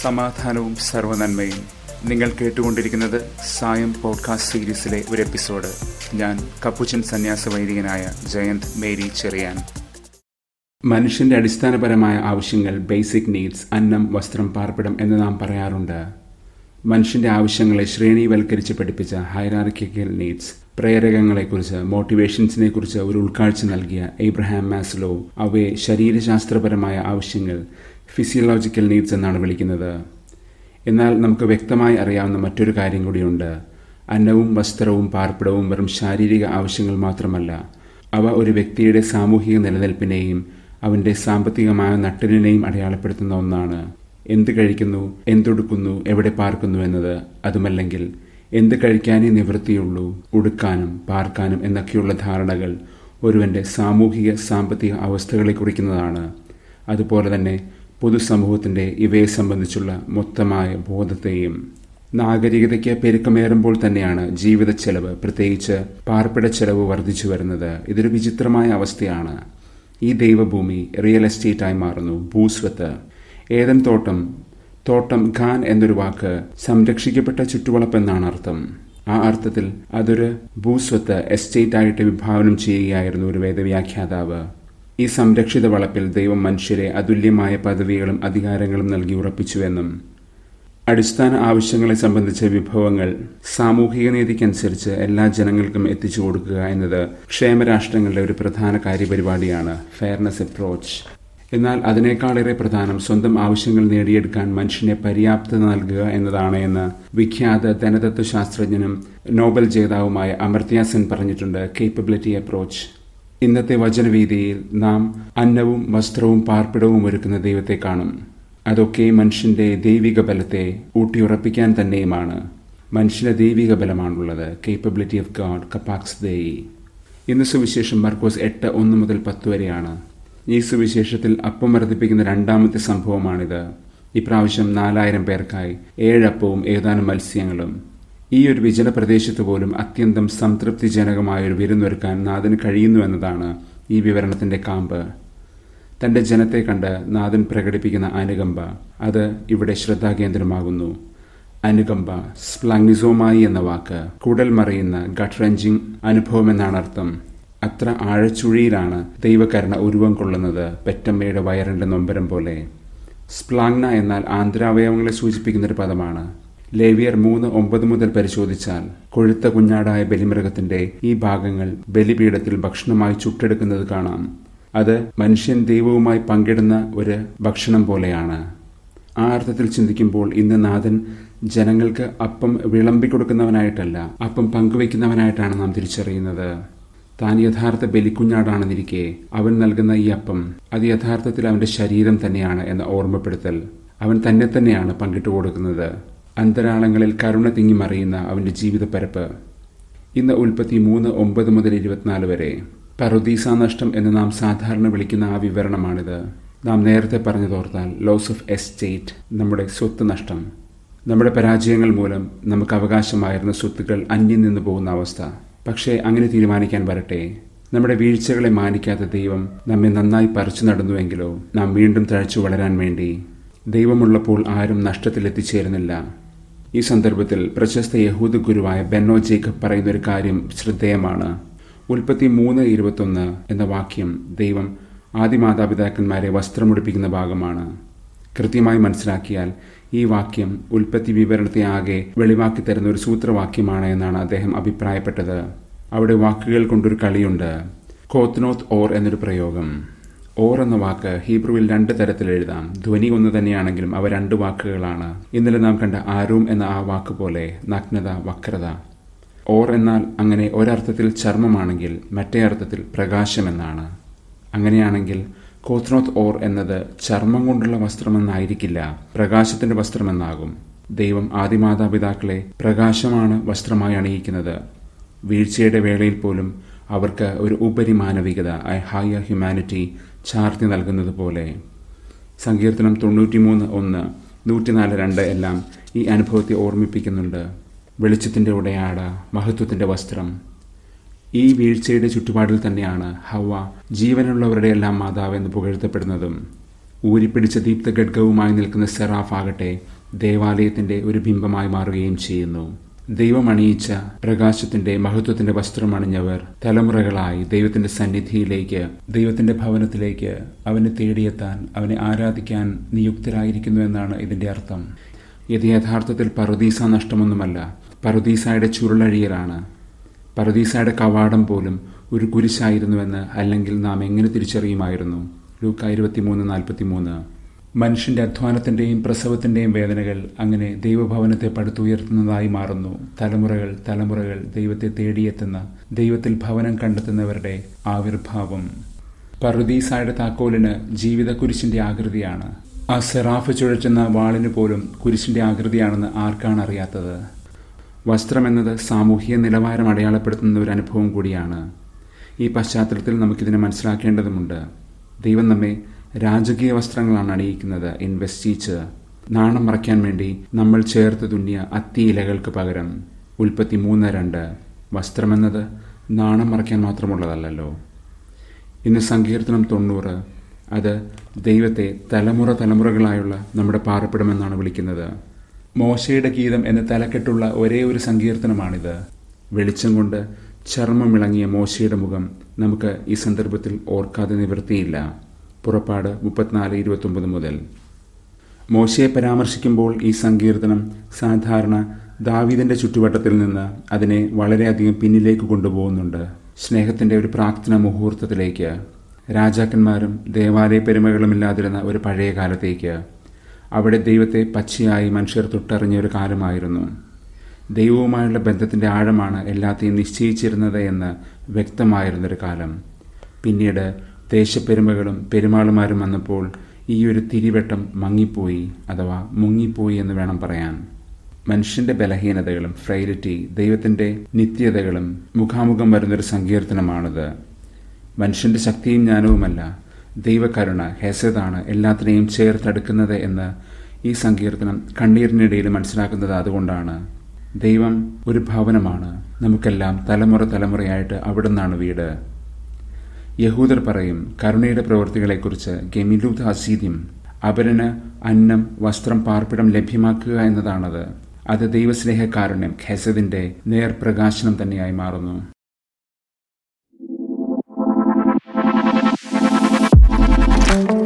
സമാധാനവും സർവനന്മയും നിങ്ങൾ കേട്ടുകൊണ്ടിരിക്കുന്നത് സായം പോഡ്കാസ്റ്റ് സീരീസിലെ ഒരു എപ്പിസോഡ് ഞാൻ കപ്പുച്ചൻ സന്യാസ വൈദികനായ ജയന്ത് മേരി ചെറിയാൻ മനുഷ്യന്റെ അടിസ്ഥാനപരമായ ആവശ്യങ്ങൾ ബേസിക് നീഡ്സ് അന്നം വസ്ത്രം പാർപ്പിടം എന്ന് നാം പറയാറുണ്ട് മനുഷ്യന്റെ ആവശ്യങ്ങളെ ശ്രേണിവൽക്കരിച്ച് പഠിപ്പിച്ച ഹൈറാർക്കിക്കൽ നീഡ്സ് പ്രേരകങ്ങളെക്കുറിച്ച് മോട്ടിവേഷൻസിനെ കുറിച്ച് ഒരു ഉൾക്കാഴ്ച നൽകിയ എബ്രഹാം മാസ്ലോ അവയെ ശരീരശാസ്ത്രപരമായ ആവശ്യങ്ങൾ ഫിസിയോളജിക്കൽ നീഡ്സ് എന്നാണ് വിളിക്കുന്നത് എന്നാൽ നമുക്ക് വ്യക്തമായി അറിയാവുന്ന മറ്റൊരു കാര്യം കൂടിയുണ്ട് അന്നവും വസ്ത്രവും പാർപ്പിടവും വെറും ശാരീരിക ആവശ്യങ്ങൾ മാത്രമല്ല അവ ഒരു വ്യക്തിയുടെ സാമൂഹിക നിലനിൽപ്പിനെയും അവന്റെ സാമ്പത്തികമായ നട്ടലിനെയും അടയാളപ്പെടുത്തുന്ന ഒന്നാണ് എന്ത് കഴിക്കുന്നു എന്തൊടുക്കുന്നു എവിടെ പാർക്കുന്നു എന്നത് അതുമല്ലെങ്കിൽ എന്ത് കഴിക്കാനേ നിവൃത്തിയുള്ളൂ ഉടുക്കാനും പാർക്കാനും എന്നൊക്കെയുള്ള ധാരണകൾ ഒരുവന്റെ സാമൂഹിക സാമ്പത്തിക അവസ്ഥകളെ കുറിക്കുന്നതാണ് അതുപോലെ തന്നെ പൊതുസമൂഹത്തിന്റെ ഇവയെ സംബന്ധിച്ചുള്ള മൊത്തമായ ബോധത്തെയും നാഗരികതയ്ക്ക് പെരുക്കമേറുമ്പോൾ തന്നെയാണ് ജീവിത ചെലവ് പ്രത്യേകിച്ച് പാർപ്പിട ചെലവ് വർദ്ധിച്ചു വരുന്നത് ഇതൊരു വിചിത്രമായ അവസ്ഥയാണ് ഈ ദൈവഭൂമി റിയൽ എസ്റ്റേറ്റായി മാറുന്നു ഭൂസ്വത്ത് ഏതൻ തോട്ടം തോട്ടം ഖാൻ എന്നൊരു വാക്ക് സംരക്ഷിക്കപ്പെട്ട ചുറ്റുവളപ്പ് എന്നാണ് അർത്ഥം ആ അർത്ഥത്തിൽ അതൊരു ഭൂസ്വത്ത് എസ്റ്റേറ്റ് ആയിട്ട് വിഭാവനം ചെയ്യുകയായിരുന്നു ഒരു വേദവ്യാഖ്യാതാവ് ഈ സംരക്ഷിത വളപ്പിൽ ദൈവം മനുഷ്യരെ അതുല്യമായ പദവികളും അധികാരങ്ങളും നൽകി ഉറപ്പിച്ചുവെന്നും അടിസ്ഥാന ആവശ്യങ്ങളെ സംബന്ധിച്ച വിഭവങ്ങൾ സാമൂഹിക നീതിക്കനുസരിച്ച് എല്ലാ ജനങ്ങൾക്കും എത്തിച്ചു കൊടുക്കുക എന്നത് ക്ഷേമരാഷ്ട്രങ്ങളുടെ ഒരു പ്രധാന കാര്യപരിപാടിയാണ് ഫെയർനെസ് അപ്രോച്ച് എന്നാൽ അതിനേക്കാളേറെ പ്രധാനം സ്വന്തം ആവശ്യങ്ങൾ നേടിയെടുക്കാൻ മനുഷ്യനെ പര്യാപ്തത നൽകുക എന്നതാണ് എന്ന് വിഖ്യാത ധനതത്വശാസ്ത്രജ്ഞനും നോബൽ ജേതാവുമായ അമർത്യാസൻ പറഞ്ഞിട്ടുണ്ട് കേപ്പബിലിറ്റി അപ്രോച്ച് ഇന്നത്തെ വചനവീതിയിൽ നാം അന്നവും വസ്ത്രവും പാർപ്പിടവും ഒരുക്കുന്ന ദൈവത്തെ കാണും അതൊക്കെ മനുഷ്യന്റെ ദൈവിക ബലത്തെ ഊട്ടിയുറപ്പിക്കാൻ തന്നെയുമാണ് മനുഷ്യന്റെ ദൈവിക ബലമാണുള്ളത് കേപ്പബിലിറ്റി ഓഫ് ഗാഡ് കപ്പാക്സ് ദേയി ഇന്ന് സുവിശേഷം മർക്കോസ് എട്ട് ഒന്ന് മുതൽ പത്ത് വരെയാണ് ഈ സുവിശേഷത്തിൽ അപ്പം വർദ്ധിപ്പിക്കുന്ന രണ്ടാമത്തെ സംഭവമാണിത് ഇപ്രാവശ്യം നാലായിരം പേർക്കായി ഏഴപ്പവും ഏതാനും മത്സ്യങ്ങളും ഈ ഒരു വിജന പ്രദേശത്ത് പോലും അത്യന്തം സംതൃപ്തിജനകമായ ഒരു വിരുന്നൊരുക്കാൻ നാഥന് കഴിയുന്നു എന്നതാണ് ഈ വിവരണത്തിന്റെ കാമ്പ് തന്റെ ജനത്തെ കണ്ട് നാഥൻ പ്രകടിപ്പിക്കുന്ന അനുകമ്പ അത് ഇവിടെ ശ്രദ്ധാകേന്ദ്രമാകുന്നു അനുകമ്പ സ്പ്ലങ്ങിസോമായി എന്ന വാക്ക് കുടൽ മറിയുന്ന ഗട്ട് റെഞ്ചിങ് അനുഭവം എന്നാണ് അർത്ഥം അത്ര ആഴച്ചുഴിയിലാണ് ദൈവകരുണ ഉരുവം കൊള്ളുന്നത് പെറ്റമ്മയുടെ വയറിന്റെ നൊമ്പരം പോലെ സ്പ്ലാങ്ന എന്നാൽ ആന്തരാവയവങ്ങളെ സൂചിപ്പിക്കുന്ന ഒരു പദമാണ് ലേവിയർ മൂന്ന് ഒമ്പത് മുതൽ പരിശോധിച്ചാൽ കൊഴുത്ത കുഞ്ഞാടായ ബലിമൃഗത്തിന്റെ ഈ ഭാഗങ്ങൾ ബലിപീഠത്തിൽ ഭക്ഷണമായി ചുട്ടെടുക്കുന്നത് കാണാം അത് മനുഷ്യൻ ദൈവവുമായി പങ്കിടുന്ന ഒരു ഭക്ഷണം പോലെയാണ് ആ അർത്ഥത്തിൽ ചിന്തിക്കുമ്പോൾ ഇന്ന് നാഥൻ ജനങ്ങൾക്ക് അപ്പം വിളമ്പി കൊടുക്കുന്നവനായിട്ടല്ല അപ്പം പങ്കുവെക്കുന്നവനായിട്ടാണ് നാം തിരിച്ചറിയുന്നത് താൻ യഥാർത്ഥ ബലിക്കുഞ്ഞാടാണെന്നിരിക്കെ അവൻ നൽകുന്ന ഈ അപ്പം അത് യഥാർത്ഥത്തിൽ അവന്റെ ശരീരം തന്നെയാണ് എന്ന ഓർമ്മപ്പെടുത്തൽ അവൻ തന്നെ തന്നെയാണ് പങ്കിട്ടു കൊടുക്കുന്നത് അന്തരാളങ്ങളിൽ കരുണ തിങ്ങിമറിയുന്ന അവന്റെ ജീവിതപ്പരപ്പ് ഇന്ന് ഉൽപ്പത്തി മൂന്ന് ഒമ്പത് മുതൽ ഇരുപത്തിനാല് വരെ പറുദീസ നഷ്ടം എന്ന് നാം സാധാരണ വിളിക്കുന്ന ആ വിവരണമാണിത് നാം നേരത്തെ പറഞ്ഞു തോർത്താൽ ലോസ് ഓഫ് എസ്റ്റേറ്റ് നമ്മുടെ സ്വത്ത് നഷ്ടം നമ്മുടെ പരാജയങ്ങൾ മൂലം നമുക്ക് അവകാശമായിരുന്ന സ്വത്തുക്കൾ അന്യം നിന്ന് പോകുന്ന അവസ്ഥ പക്ഷേ അങ്ങനെ തീരുമാനിക്കാൻ വരട്ടെ നമ്മുടെ വീഴ്ചകളെ മാനിക്കാത്ത ദൈവം നമ്മെ നന്നായി പറിച്ചു നടന്നുവെങ്കിലോ നാം വീണ്ടും തഴച്ചു വളരാൻ വേണ്ടി ദൈവമുള്ളപ്പോൾ ആരും നഷ്ടത്തിലെത്തിച്ചേരുന്നില്ല ഈ സന്ദർഭത്തിൽ പ്രശസ്ത യഹൂദ ഗുരുവായ ബെന്നോ ജേക്കബ് പറയുന്ന ഒരു കാര്യം ശ്രദ്ധേയമാണ് ഉൽപ്പത്തി മൂന്ന് ഇരുപത്തൊന്ന് എന്ന വാക്യം ദൈവം ആദിമാതാപിതാക്കന്മാരെ വസ്ത്രമുടിപ്പിക്കുന്ന ഭാഗമാണ് കൃത്യമായി മനസ്സിലാക്കിയാൽ ഈ വാക്യം ഉൽപ്പത്തി വിവരണത്തെ ആകെ വെളിവാക്കി തരുന്ന ഒരു സൂത്രവാക്യമാണ് എന്നാണ് അദ്ദേഹം അഭിപ്രായപ്പെട്ടത് അവിടെ വാക്കുകൾ കൊണ്ടൊരു കളിയുണ്ട് കോത്നോത്ത് ഓർ എന്നൊരു പ്രയോഗം ഓർ എന്ന വാക്ക് ഹീബ്രുവിൽ രണ്ട് തരത്തിൽ എഴുതാം ധ്വനി ഒന്ന് തന്നെയാണെങ്കിലും അവ രണ്ട് വാക്കുകളാണ് ഇന്നലെ നാം കണ്ട ആരൂം എന്ന ആ വാക്ക് പോലെ നഗ്നത വക്രത ഓർ എന്നാൽ അങ്ങനെ ഒരർത്ഥത്തിൽ ചർമ്മമാണെങ്കിൽ മറ്റേ അർത്ഥത്തിൽ പ്രകാശമെന്നാണ് അങ്ങനെയാണെങ്കിൽ കോത്രോത്ത് ഓർ എന്നത് ചർമ്മം കൊണ്ടുള്ള വസ്ത്രമെന്നായിരിക്കില്ല പ്രകാശത്തിന്റെ വസ്ത്രമെന്നാകും ദൈവം ആദിമാതാപിതാക്കളെ പ്രകാശമാണ് വസ്ത്രമായി അണിയിക്കുന്നത് വീഴ്ചയുടെ വേളയിൽ പോലും അവർക്ക് ഒരു ഉപരിമാനവികത ഐ ഹയർ ഹ്യൂമാനിറ്റി ചാർത്തി നൽകുന്നത് പോലെ സങ്കീർത്തനം തൊണ്ണൂറ്റിമൂന്ന് ഒന്ന് നൂറ്റിനാല് രണ്ട് എല്ലാം ഈ അനുഭവത്തെ ഓർമ്മിപ്പിക്കുന്നുണ്ട് വെളിച്ചത്തിന്റെ ഉടയാട മഹത്വത്തിന്റെ വസ്ത്രം ഈ വീഴ്ചയുടെ ചുറ്റുപാടിൽ തന്നെയാണ് ഹവ ജീവനുള്ളവരുടെ എല്ലാം മാതാവ് എന്ന് പുകഴ്ത്തപ്പെടുന്നതും ഊരിപ്പിടിച്ച ദീപ്തഗഡ്ഗവുമായി നിൽക്കുന്ന സെറാഫ് ആകട്ടെ ദേവാലയത്തിന്റെ ഒരു ബിംബമായി മാറുകയും ചെയ്യുന്നു ദൈവം അണിയിച്ച പ്രകാശത്തിന്റെ മഹത്വത്തിന്റെ വസ്ത്രം അണിഞ്ഞവർ തലമുറകളായി ദൈവത്തിന്റെ സന്നിധിയിലേക്ക് ദൈവത്തിന്റെ ഭവനത്തിലേക്ക് അവനെ തേടിയെത്താൻ അവനെ ആരാധിക്കാൻ നിയുക്തരായിരിക്കുന്നു എന്നാണ് ഇതിന്റെ അർത്ഥം ഇത് യഥാർത്ഥത്തിൽ പറുദീസ നഷ്ടമൊന്നുമല്ല പറുദീസായുടെ ചുരുളഴിയലാണ് പറുദീസായുടെ കവാടം പോലും ഒരു കുരിശായിരുന്നുവെന്ന് അല്ലെങ്കിൽ നാം എങ്ങനെ തിരിച്ചറിയുമായിരുന്നു ലൂക്ക ഇരുപത്തിമൂന്ന് നാൽപ്പത്തിമൂന്ന് മനുഷ്യന്റെ അധ്വാനത്തിന്റെയും പ്രസവത്തിന്റെയും വേദനകൾ അങ്ങനെ ദൈവഭവനത്തെ പടുത്തുയർത്തുന്നതായി മാറുന്നു തലമുറകൾ തലമുറകൾ ദൈവത്തെ തേടിയെത്തുന്ന ദൈവത്തിൽ ഭവനം കണ്ടെത്തുന്നവരുടെ ആവിർഭാവം പറുദീസായുടെ താക്കോലിന് ജീവിത കുരിശിന്റെ ആകൃതിയാണ് ആ സെറാഫ് ചുഴറ്റുന്ന വാളിന് പോലും കുരിശിന്റെ ആകൃതിയാണെന്ന് ആർക്കാണ് അറിയാത്തത് വസ്ത്രമെന്നത് സാമൂഹിക നിലവാരം അടയാളപ്പെടുത്തുന്ന ഒരു അനുഭവം കൂടിയാണ് ഈ പശ്ചാത്തലത്തിൽ നമുക്കിതിനെ മനസ്സിലാക്കേണ്ടതുമുണ്ട് ദൈവം നമ്മെ രാജകീയ വസ്ത്രങ്ങളാണ് അണിയിക്കുന്നത് ഇൻവെസ്റ്റീച്ച് നാണം മറയ്ക്കാൻ വേണ്ടി നമ്മൾ ചേർത്ത് തുന്നിയ അത്തി ഇലകൾക്ക് പകരം ഉൽപ്പത്തി മൂന്ന് രണ്ട് വസ്ത്രമെന്നത് നാണം മറയ്ക്കാൻ മാത്രമുള്ളതല്ലല്ലോ ഇന്ന് സങ്കീർത്തനം തൊണ്ണൂറ് അത് ദൈവത്തെ തലമുറ തലമുറകളായുള്ള നമ്മുടെ പാർപ്പിടമെന്നാണ് വിളിക്കുന്നത് മോശയുടെ ഗീതം എന്ന തലക്കെട്ടുള്ള ഒരേ ഒരു സങ്കീർത്തനമാണിത് വെളിച്ചം കൊണ്ട് ചർമ്മമിളങ്ങിയ മോശയുടെ മുഖം നമുക്ക് ഈ സന്ദർഭത്തിൽ ഓർക്കാതെ നിവൃത്തിയില്ല പുറപ്പാട് മുപ്പത്തിനാല് ഇരുപത്തൊമ്പത് മുതൽ മോശയെ പരാമർശിക്കുമ്പോൾ ഈ സങ്കീർത്തനം സാധാരണ ദാവീദിന്റെ ചുറ്റുവട്ടത്തിൽ നിന്ന് അതിനെ വളരെയധികം പിന്നിലേക്ക് കൊണ്ടുപോകുന്നുണ്ട് സ്നേഹത്തിന്റെ ഒരു പ്രാർത്ഥന മുഹൂർത്തത്തിലേക്ക് രാജാക്കന്മാരും ദേവാലയ പെരുമകളുമില്ലാതിരുന്ന ഒരു പഴയ കാലത്തേക്ക് അവിടെ ദൈവത്തെ പച്ചയായി മനുഷ്യർ തൊട്ടറിഞ്ഞ ഒരു കാലമായിരുന്നു ദൈവവുമായുള്ള ബന്ധത്തിന്റെ ആഴമാണ് എല്ലാത്തെയും നിശ്ചയിച്ചിരുന്നത് എന്ന് വ്യക്തമായിരുന്നൊരു കാലം പിന്നീട് ദേശപ്പെരുമകളും പെരുമാളുമാരും വന്നപ്പോൾ ഈ ഒരു തിരിവട്ടം മങ്ങിപ്പോയി അഥവാ മുങ്ങിപ്പോയി എന്ന് വേണം പറയാൻ മനുഷ്യന്റെ ബലഹീനതകളും ഫ്രൈലിറ്റി ദൈവത്തിന്റെ നിത്യതകളും മുഖാമുഖം വരുന്നൊരു സങ്കീർത്തനമാണിത് മനുഷ്യന്റെ ശക്തിയും ജ്ഞാനവുമല്ല ദൈവകരുണ ഹെസതാണ് എല്ലാത്തിനെയും ചേർത്തെടുക്കുന്നത് എന്ന് ഈ സങ്കീർത്തനം കണ്ണീരിനിടയിൽ മനസ്സിലാക്കുന്നത് അതുകൊണ്ടാണ് ദൈവം ഒരു ഭവനമാണ് നമുക്കെല്ലാം തലമുറ തലമുറയായിട്ട് അവിടുന്നാണ് വീട് യഹൂദർ പറയും കരുണയുടെ പ്രവൃത്തികളെക്കുറിച്ച് ഗെമിലൂത് അസീദ്യം അപരന് അന്നം വസ്ത്രം പാർപ്പിടം ലഭ്യമാക്കുക എന്നതാണത് അത് ദൈവസ്നേഹകാരുണ്യം ഖെസദിന്റെ നേർപ്രകാശനം തന്നെയായി മാറുന്നു thank you